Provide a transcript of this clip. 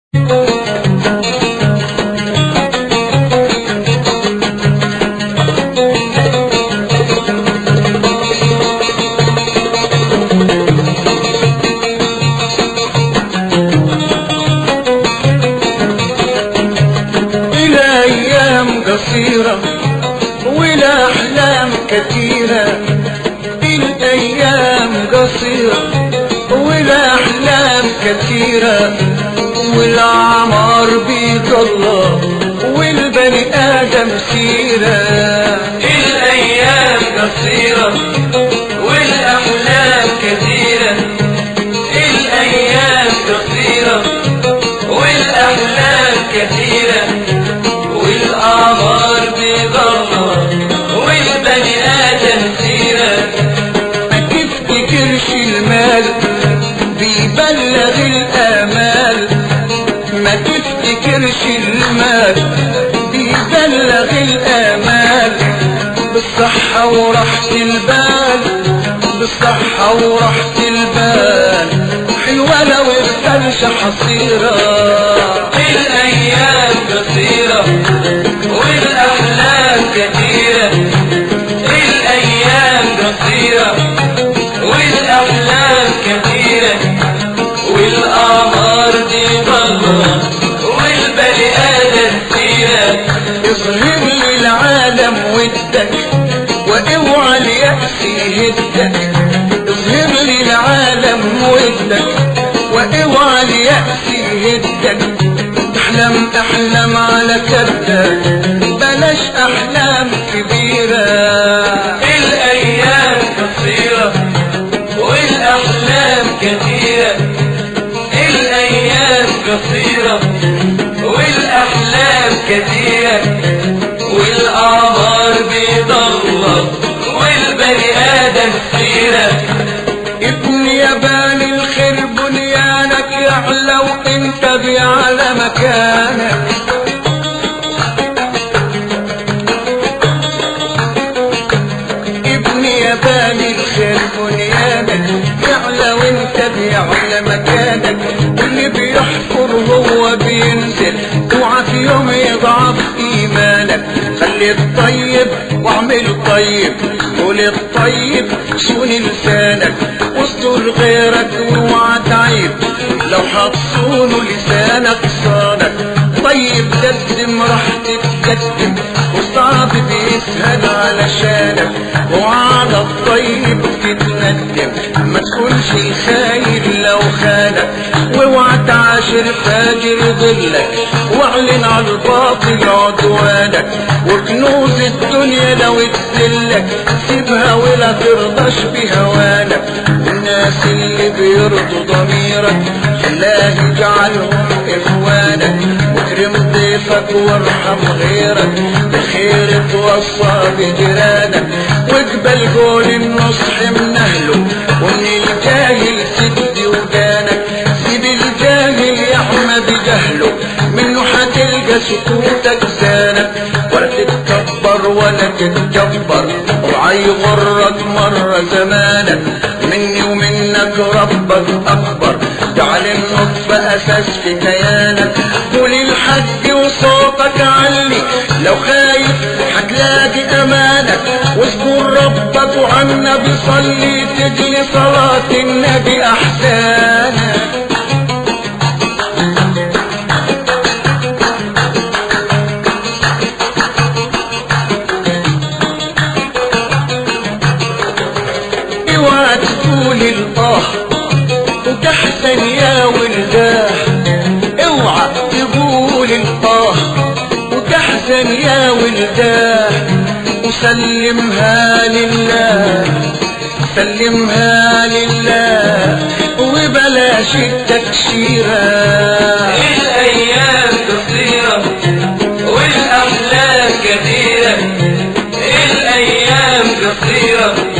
قصيرة والأحلام كثيرة الأيام قصيرة والأحلام كثيرة والعمر بيد الله والبني آدم سيرة الأيام قصيرة والأحلام كثيرة الأيام قصيرة والأحلام كثيرة والأعمار بضلة والبني آدم سيرة ما تفتكرش المال بيبلغ الآمال ما تفتكرش المال بيبلغ الآمال بالصحة وراحة البال بالصحة وراحة البال حلوة لو الفرشة حصيرة الأيام قصيرة والأحلام كثيرة الأيام قصيرة والأحلام كثيرة والأعمار دي ضلة والبني آدم سيرة اظهر لي العالم ودك واوعى اليأس يهدك اظهر لي العالم ودك واوعى اليأس يهدك احلم احلم على كدك بلاش احلام كبيرة الأيام قصيرة والأحلام كثيرة الأيام قصيرة والأحلام كثيرة والأعمار بيضلة والبني آدم سيرة ابن يابان الخير بنيانك يعلى وانت بيعلى مكانك ابن يابان الخير بنيانك يعلى وانت بيعلى مكانك واللي بيحفر هو بينزل اوعى في يوم يضعف ايمانك خلي الطيب واعمل طيب قول الطيب صون لسانك واستر غيرك واوعى تعيب لو هتصون لسانك صانك طيب قدم راح تتقدم وصعب بيسهل علشانك وعلى الطيب تتندم ما تكونش الخاين لو خانك واوعى تعاشر فاجر ظلك واعلن على الباطل عدوانك وكنوز الدنيا لو تذلك سيبها ولا ترضاش بهوانك الناس اللي بيرضوا ضميرك خلاه يجعلهم اخوانك واكرم ضيفك وارحم غيرك بخير توصى بجيرانك واقبل قول النصح من اهله ومن الجاهل سد ودانك سيب الجاهل يعمى بجهله منه هتلقى سكوتك زانك ولا تتكبر ولا تتجبر اوعى يغرك مرة زمانك مني ومنك ربك اكبر جعل النطف اساس في كيانك قول الحج وصوتك علي لو خايف هتلاقي امانك واذكر ربك وعن النبي صلي تجلي صلاة النبي احسانك اوعى تقول الاه وتحسن يا ولداه اوعى تقول الاه وتحزن يا ولداه وسلمها لله سلمها لله وبلاش التكشيره الأيام قصيرة والأحلام كثيرة الأيام قصيرة